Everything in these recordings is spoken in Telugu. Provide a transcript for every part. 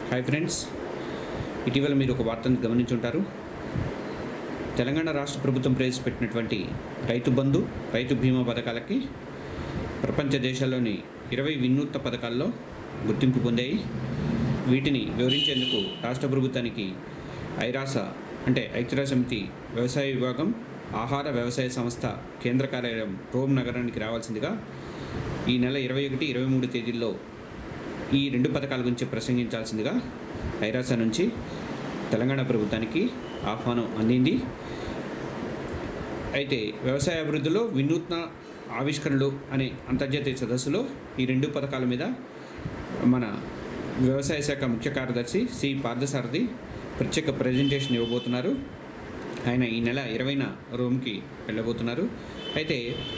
హాయ్ ఫ్రెండ్స్ ఇటీవల మీరు ఒక వార్తను గమనించుంటారు తెలంగాణ రాష్ట్ర ప్రభుత్వం ప్రవేశపెట్టినటువంటి రైతు బంధు రైతు బీమా పథకాలకి ప్రపంచ దేశాల్లోని ఇరవై వినూత్న పథకాల్లో గుర్తింపు పొందాయి వీటిని వివరించేందుకు రాష్ట్ర ప్రభుత్వానికి ఐరాస అంటే ఐక్యరాజ్య సమితి వ్యవసాయ విభాగం ఆహార వ్యవసాయ సంస్థ కేంద్ర కార్యాలయం రోమ్ నగరానికి రావాల్సిందిగా ఈ నెల ఇరవై ఒకటి ఇరవై మూడు తేదీల్లో ఈ రెండు పథకాల గురించి ప్రసంగించాల్సిందిగా ఐరాస నుంచి తెలంగాణ ప్రభుత్వానికి ఆహ్వానం అందింది అయితే వ్యవసాయ అభివృద్ధిలో వినూత్న ఆవిష్కరణలు అనే అంతర్జాతీయ సదస్సులో ఈ రెండు పథకాల మీద మన వ్యవసాయ శాఖ ముఖ్య కార్యదర్శి సి పార్థసారథి ప్రత్యేక ప్రజెంటేషన్ ఇవ్వబోతున్నారు ఆయన ఈ నెల ఇరవైన రోమ్కి వెళ్ళబోతున్నారు అయితే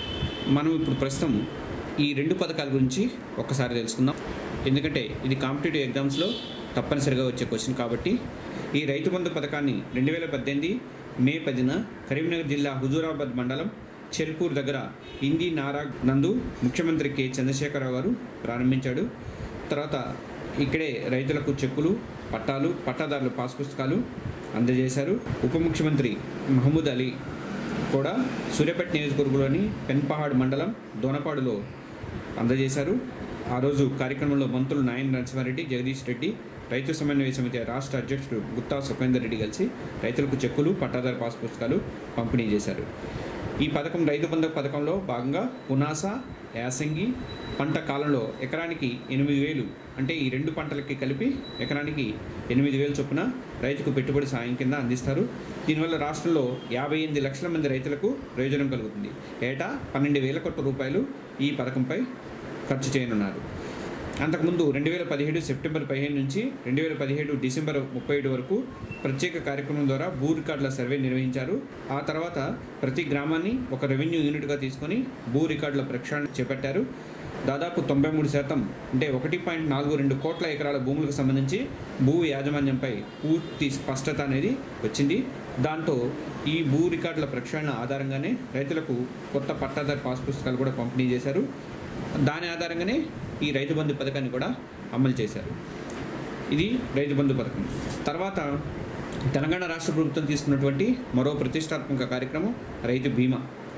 మనం ఇప్పుడు ప్రస్తుతం ఈ రెండు పథకాల గురించి ఒక్కసారి తెలుసుకుందాం ఎందుకంటే ఇది కాంపిటేటివ్ ఎగ్జామ్స్లో తప్పనిసరిగా వచ్చే క్వశ్చన్ కాబట్టి ఈ రైతు బంధు పథకాన్ని రెండు వేల పద్దెనిమిది మే పదిన కరీంనగర్ జిల్లా హుజూరాబాద్ మండలం చెల్పూర్ దగ్గర ఇంది నారా నందు ముఖ్యమంత్రి కె చంద్రశేఖరరావు గారు ప్రారంభించాడు తర్వాత ఇక్కడే రైతులకు చెక్కులు పట్టాలు పట్టాదారుల పాస్ పుస్తకాలు అందజేశారు ఉప ముఖ్యమంత్రి మహమూద్ అలీ కూడా సూర్యాపేట నియోజకవర్గంలోని పెన్పహాడ్ మండలం దోనపాడులో అందజేశారు ఆ రోజు కార్యక్రమంలో మంత్రులు నాయన నరసింహారెడ్డి జగదీష్ రెడ్డి రైతు సమన్వయ సమితి రాష్ట్ర అధ్యక్షుడు గుత్తా సుఖేందర్ రెడ్డి కలిసి రైతులకు చెక్కులు పట్టాదారు పాస్ పుస్తకాలు పంపిణీ చేశారు ఈ పథకం రైతు బంధు పథకంలో భాగంగా పునాస యాసంగి పంట కాలంలో ఎకరానికి ఎనిమిది వేలు అంటే ఈ రెండు పంటలకి కలిపి ఎకరానికి ఎనిమిది వేలు చొప్పున రైతుకు పెట్టుబడి సాయం కింద అందిస్తారు దీనివల్ల రాష్ట్రంలో యాభై ఎనిమిది లక్షల మంది రైతులకు ప్రయోజనం కలుగుతుంది ఏటా పన్నెండు వేల కోట్ల రూపాయలు ఈ పథకంపై ఖర్చు చేయనున్నారు అంతకుముందు రెండు వేల పదిహేడు సెప్టెంబర్ పదిహేను నుంచి రెండు వేల పదిహేడు డిసెంబర్ ముప్పై ఏడు వరకు ప్రత్యేక కార్యక్రమం ద్వారా భూ రికార్డుల సర్వే నిర్వహించారు ఆ తర్వాత ప్రతి గ్రామాన్ని ఒక రెవెన్యూ యూనిట్గా తీసుకొని భూ రికార్డుల ప్రక్షాళన చేపట్టారు దాదాపు తొంభై మూడు శాతం అంటే ఒకటి పాయింట్ నాలుగు రెండు కోట్ల ఎకరాల భూములకు సంబంధించి భూ యాజమాన్యంపై పూర్తి స్పష్టత అనేది వచ్చింది దాంతో ఈ భూ రికార్డుల ప్రక్షాళన ఆధారంగానే రైతులకు కొత్త పట్టాదారు పాస్ పుస్తకాలు కూడా పంపిణీ చేశారు దాని ఆధారంగానే ఈ రైతు బంధు పథకాన్ని కూడా అమలు చేశారు ఇది రైతు బంధు పథకం తర్వాత తెలంగాణ రాష్ట్ర ప్రభుత్వం తీసుకున్నటువంటి మరో ప్రతిష్టాత్మక కార్యక్రమం రైతు బీమా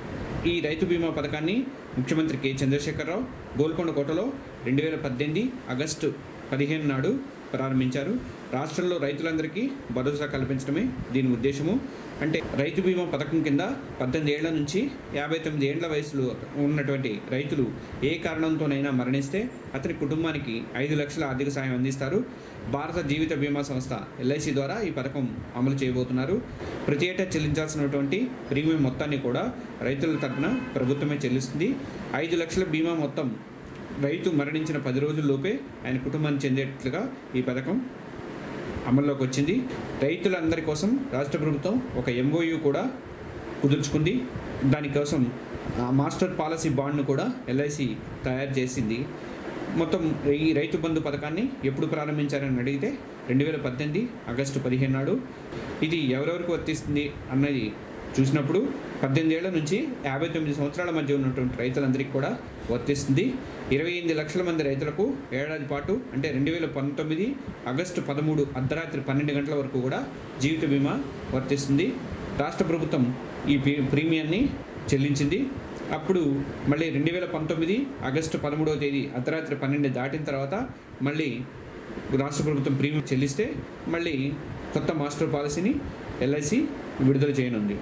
ఈ రైతు బీమా పథకాన్ని ముఖ్యమంత్రి కె చంద్రశేఖరరావు గోల్కొండ కోటలో రెండు వేల పద్దెనిమిది ఆగస్టు పదిహేను నాడు ప్రారంభించారు రాష్ట్రంలో రైతులందరికీ భరోసా కల్పించడమే దీని ఉద్దేశము అంటే రైతు బీమా పథకం కింద పద్దెనిమిది ఏళ్ల నుంచి యాభై తొమ్మిది ఏళ్ల వయసులో ఉన్నటువంటి రైతులు ఏ కారణంతోనైనా మరణిస్తే అతని కుటుంబానికి ఐదు లక్షల ఆర్థిక సాయం అందిస్తారు భారత జీవిత బీమా సంస్థ ఎల్ఐసి ద్వారా ఈ పథకం అమలు చేయబోతున్నారు ప్రతి ఏటా చెల్లించాల్సినటువంటి ప్రీమియం మొత్తాన్ని కూడా రైతుల తరపున ప్రభుత్వమే చెల్లిస్తుంది ఐదు లక్షల బీమా మొత్తం రైతు మరణించిన పది రోజుల్లోపే ఆయన కుటుంబానికి చెందేట్లుగా ఈ పథకం అమల్లోకి వచ్చింది రైతులందరి కోసం రాష్ట్ర ప్రభుత్వం ఒక ఎంఓయూ కూడా కుదుర్చుకుంది దానికోసం ఆ మాస్టర్ పాలసీ బాండ్ను కూడా ఎల్ఐసి తయారు చేసింది మొత్తం ఈ రైతు బంధు పథకాన్ని ఎప్పుడు ప్రారంభించారని అడిగితే రెండు వేల పద్దెనిమిది ఆగస్టు పదిహేను నాడు ఇది ఎవరెవరికి వర్తిస్తుంది అన్నది చూసినప్పుడు పద్దెనిమిది ఏళ్ల నుంచి యాభై తొమ్మిది సంవత్సరాల మధ్య ఉన్నటువంటి రైతులందరికీ కూడా వర్తిస్తుంది ఇరవై ఎనిమిది లక్షల మంది రైతులకు ఏడాది పాటు అంటే రెండు వేల పంతొమ్మిది ఆగస్టు పదమూడు అర్ధరాత్రి పన్నెండు గంటల వరకు కూడా జీవిత బీమా వర్తిస్తుంది రాష్ట్ర ప్రభుత్వం ఈ ప్రీ- ప్రీమియాన్ని చెల్లించింది అప్పుడు మళ్ళీ రెండు వేల పంతొమ్మిది ఆగస్టు పదమూడవ తేదీ అర్ధరాత్రి పన్నెండు దాటిన తర్వాత మళ్ళీ రాష్ట్ర ప్రభుత్వం ప్రీమియం చెల్లిస్తే మళ్ళీ కొత్త మాస్టర్ పాలసీని ఎల్ఐసి విడుదల చేయనుంది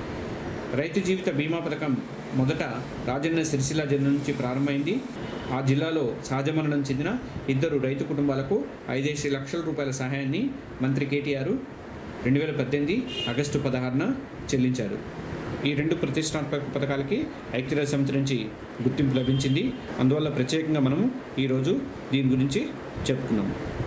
రైతు జీవిత బీమా పథకం మొదట రాజన్న సిరిసిల్ల జిల్లా నుంచి ప్రారంభమైంది ఆ జిల్లాలో సహజ మరణం చెందిన ఇద్దరు రైతు కుటుంబాలకు ఐదేసి లక్షల రూపాయల సహాయాన్ని మంత్రి కేటీఆర్ రెండు వేల పద్దెనిమిది ఆగస్టు పదహారున చెల్లించారు ఈ రెండు ప్రతిష్టాత్మక పథకాలకి ఐక్యరాజ్య సమితి నుంచి గుర్తింపు లభించింది అందువల్ల ప్రత్యేకంగా మనము ఈరోజు దీని గురించి చెప్పుకున్నాము